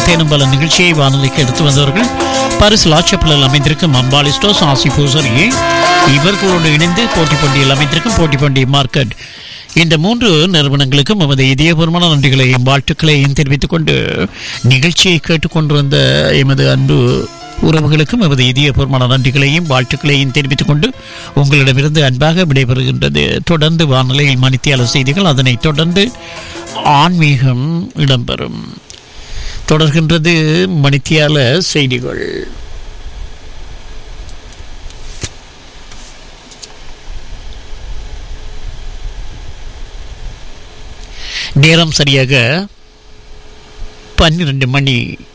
தேனும் பல நிகழ்ச்சியை வானொலிக்கு எடுத்து வந்தவர்கள் பரிசு லாச்சப்பலில் அமைந்திருக்கும் அம்பாலி ஸ்டோர்ஸ் ஆசி பூசரியே இவர்களோடு இணைந்து போட்டி பண்டிகையில் அமைந்திருக்கும் போட்டி பண்டிகை மார்க்கெட் இந்த மூன்று நிறுவனங்களுக்கும் எமது இதயபூர்வமான நன்றிகளையும் வாழ்த்துக்களையும் தெரிவித்துக் கொண்டு நிகழ்ச்சியை கேட்டுக்கொண்டு வந்த எமது அன்பு உறவுகளுக்கும் எமது இதயபூர்வமான நன்றிகளையும் வாழ்த்துக்களையும் தெரிவித்துக் கொண்டு உங்களிடமிருந்து அன்பாக விடைபெறுகின்றது தொடர்ந்து வானொலியில் மணித்தியால செய்திகள் அதனைத் தொடர்ந்து ஆன்மீகம் இடம்பெறும் தொடர்கின்றது மணித்தியால செய்திகள் நேரம் சரியாக பன்னிரண்டு மணி